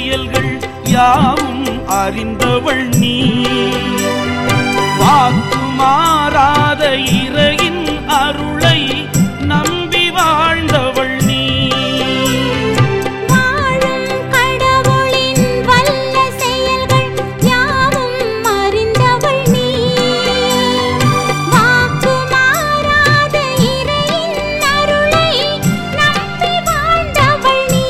செயல்கள் யாவும் அறிந்தவள் நீ வாக்கு மாறாத இறையின் அருளை நம்பி வாழ்ந்தவள் நீ வாழும் கடவுளின் வல்ல செயல்கள் யாவும் அறிந்தவள் நீ வாக்கு மாறாத இறையின் அருளை நம்பி வாழ்ந்தவள் நீ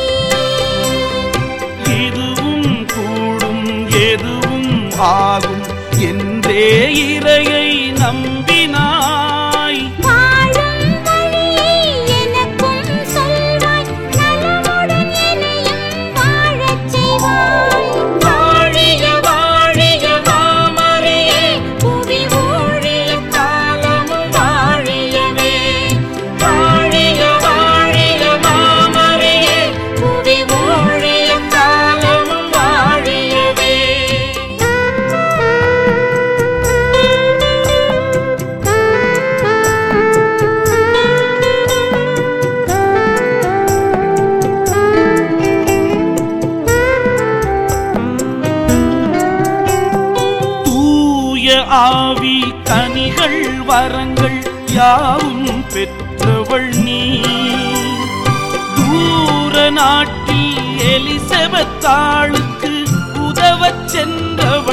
இதுவும் கூடும் எதுவும் ஆகும் என்றே இறையை நம்பினாய் வாழும் வழியை எனக்கும் சொல்வாய் நலமுடன் என்னையும் வாழச் செய்வாய் வாழிய வாழிய மாமரியே புவி ஊழிய காலமும் வாழியவே வாழிய வாழிய மாமரியே புவி ஊழிய காலமும் வாழியவே தூய ஆவி கனிகள் வரங்கள் யாவும் பெற்றவள் நீ தூர நாட்டில் எலிசபெத்தாளுக்கு உதவச் சென்றவள்